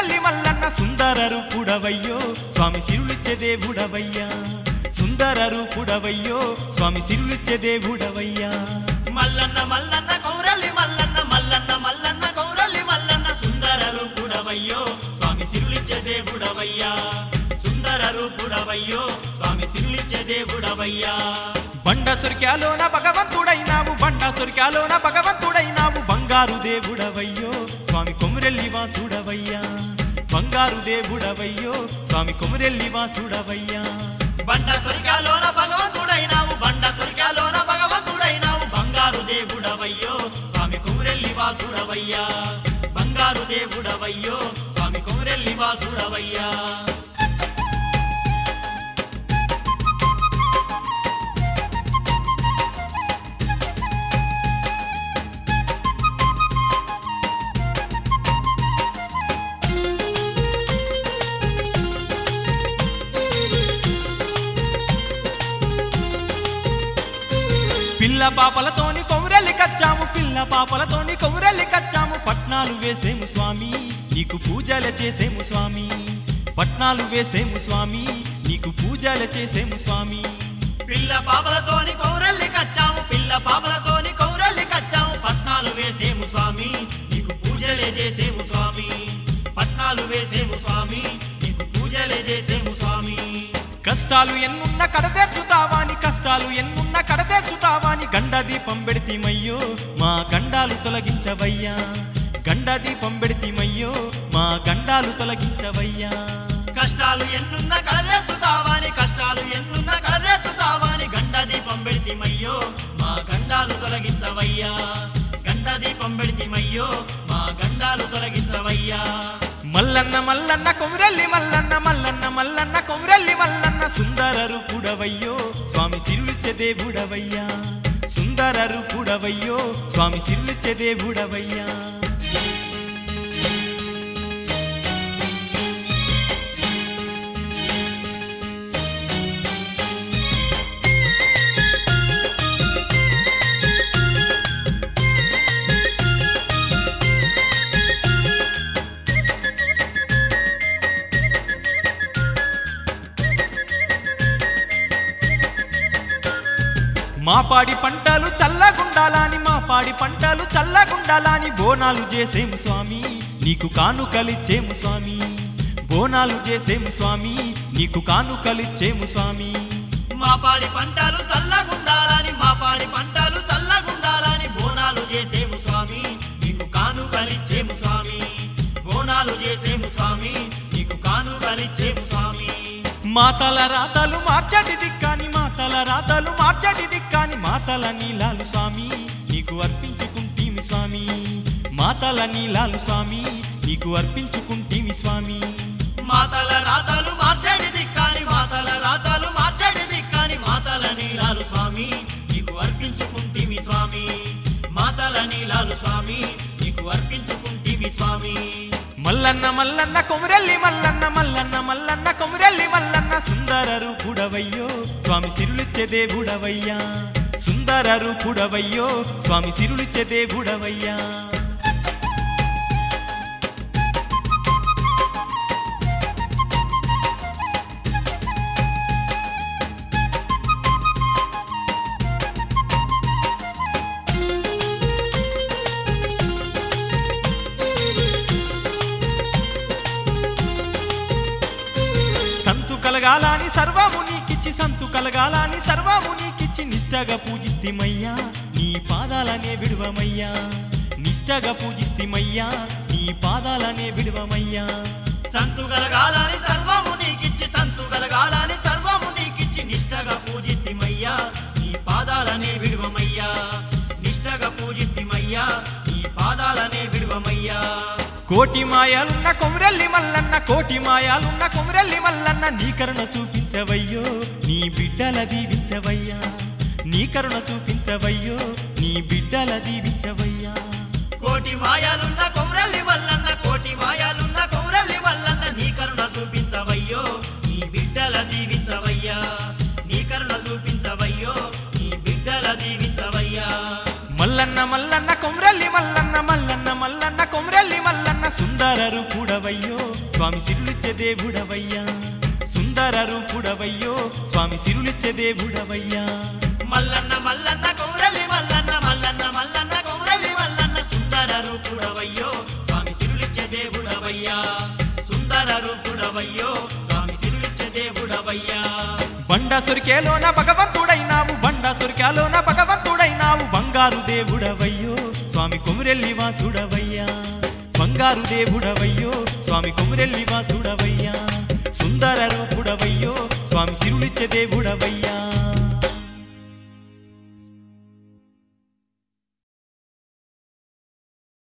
కొమురెల్లి మల్లన్న సుందర రూపుడవయ్యో స్వామి సిరులిచ్చే దేవుడవయ్యా సుందర రూపుడవయ్యో స్వామి సిరులిచ్చే దేవుడవయ్యా మల్లన్న మల్లన్న కౌరల్లి మల్లన్న మల్లన్న మల్లన్న కౌరల్లి మల్లన్న సుందర రూపుడవయ్యో స్వామి సిరులిచ్చే దేవుడవయ్యా సుందర రూపుడవయ్యో స్వామి సిరులిచ్చే దేవుడవయ్యా బండ సురికాలోన భగవంతుడైనావు బండ సురికాలోన భగవంతుడైనావు బంగారు దేవుడవయ్యో స్వామి కొమురెల్లి వాసుడవయ్యా బంగారు దేవుడవయ్యో స్వామి కొమురెల్లి వాసుడవయ్యా బండ స్వర్గాలోన భగవంతుడైనావు బండ స్వర్గాలోన భగవంతుడైనావు బంగారు దేవుడవయ్యో స్వామి కుమరెల్లి వాసుడవయ్యా బంగారు దేవుడవయ్యో స్వామి కుమరెల్లి వాసుడవయ్యా పిల్ల పాపలతోని కొమురెల్లి కచ్చాము పిల్ల పాపలతోని కొమురెల్లి కచ్చాము పట్నాలు వేసేము స్వామి నీకు పూజలు చేసేము స్వామి పట్నాలు వేసేము స్వామి నీకు పూజలు చేసేము స్వామి పిల్ల పాపలతోని కౌరల్లి కచ్చాము పిల్ల పాపలతోని కౌరల్లి కచ్చాము పట్నాలు వేసేము స్వామి నీకు పూజలే చేసేము స్వామి పట్నాలు వేసేము స్వామి నీకు పూజలే చేసేము స్వామి కష్టాలు ఎన్నున్న కడతేర్చుతావాని కష్టాలు ఎన్నున్న కడతేర్చుతావాని గండ దీపం పెడితిమయ్యో మా గండాలు తొలగించవయ్యా గండ దీపం పెడితిమయ్యో మా గండాలు తొలగించవయ్యా కష్టాలు ఎన్నున్న కలదేర్చుతావాని కష్టాలు ఎన్నున్న కలదేర్చుతావాని గండ దీపం పెడితిమయ్యో మా గండాలు తొలగించవయ్యా గండ దీపం పెడితిమయ్యో మా గండాలు తొలగించవయ్యా మల్లన్న మల్లన్న కొమురెల్లి మల్లన్న మల్లన్న మల్లన్న కొమురెల్లి మల్లన్న సుందర రూపుడవయ్యో స్వామి సిరులిచ్చే దేవుడవయ్యా సుందర రూపుడవయ్యో స్వామి సిరులిచ్చే దేవుడవయ్యా మా పాడి పంటలు చల్లగుండాలని మా పాడి పంటలు చల్లగుండాలని బోనాలు చేసేము స్వామి నీకు కానుకలిచ్చేము స్వామి బోనాలు చేసేము స్వామి నీకు కానుకలిచ్చేము స్వామి మా పాడి పంటలు చల్లగుండాలని మా పాడి పంటలు చల్లగుండాలని బోనాలు చేసేము స్వామి నీకు కానుకలిచ్చేము స్వామి బోనాలు చేసేము స్వామి నీకు కానుకలిచ్చేము స్వామి మాతల రాతలు మార్చటి దిక్కాని మాతల రాతలు మార్చటి దిక్కాని మాతల నీలాలు స్వామి నీకు అర్పించుకుంటీమి స్వామి మాతల నీలాలు స్వామి నీకు అర్పించుకుంటీమి స్వామి మాతల రాతలు మార్చడి దిక్కాని మాతల రాతలు మార్చడి దిక్కాని మాతల నీలాలు స్వామి నీకు అర్పించుకుంటిమి స్వామి మాతల నీలాలు స్వామి నీకు అర్పించుకుంటిమి స్వామి మల్లన్న మల్లన్న కొమురెల్లి మల్లన్న మల్లన్న మల్లన్న కొమురెల్లి మల్లన్న సుందర రూపుడవయ్యో స్వామి సిరులిచ్చే దేవుడవయ్యా సుందర రూపుడవయ్యో స్వామి సిరులిచ్చే దేవుడవయ్యా సంతు కలగాలని సర్వము నీకిచ్చి సంతు కలగాలని సర్వము నీకిచ్చి నిష్టగా పూజిస్తిమయ్యా నీ పాదాలనే విడువమయ్యా నిష్టగా పూజిస్తిమయ్యా నీ పాదాలనే విడువమయ్యా సంతు కలగాలని సర్వము నీకిచ్చి సంతు కలగాలని సర్వము నీకిచ్చి నిష్టగా పూజిస్తిమయ్యా నీ పాదాలనే విడువమయ్యా నిష్టగా పూజిస్తిమయ్యా నీ పాదాలనే విడువమయ్యా కోటి మాయాలున్న కొమురెల్లి మల్లన్న కోటి మాయాలున్న కొమురెల్లి మల్లన్న నీ కరుణ చూపించవయ్యో నీ బిడ్డల దీవించవయ్యా నీ కరుణ చూపించవయ్యో నీ బిడ్డల దీవించవయ్యా కోటి మాయాలున్న కొమరల్లి వల్లన్న కోటి మాయాలున్న కొమరల్లి వల్లన్న నీ కరుణ చూపించవయ్యో నీ బిడ్డల దీవించవయ్యా నీ కరుణ చూపించవయ్యో నీ బిడ్డల దీవించవయ్యా మల్లన్న మల్లన్న కొమరల్లి మల్లన్న మల్లన్న మల్లన్న కొమరల్లి మల్లన్న సుందర రూపుడవయ్యో స్వామి సిరులిచ్చే దేవుడవయ్యా సుందర రూపుడవయ్యో స్వామి సిరులిచ్చే దేవుడవయ్యా మల్లన్న మల్లన్న కౌరల్లి మల్లన్న మల్లన్న మల్లన్న కౌరల్లి మల్లన్న సుందర రూపుడవయ్యో స్వామి సిరులిచ్చే దేవుడవయ్యా సుందర రూపుడవయ్యో స్వామి సిరులిచ్చే దేవుడవయ్యా బండ సొరికేలోన భగవంతుడైనావు బండ సొరికాలోన భగవంతుడైనావు బంగారు దేవుడవయ్యో స్వామి కొమురెల్లి వాసుడవయ్యా బంగారు దేవుడవయ్యో స్వామి కొమురెల్లి వాసుడవయ్యా సుందర రూపుడవయ్యో స్వామి సిరులిచ్చే దేవుడవయ్యా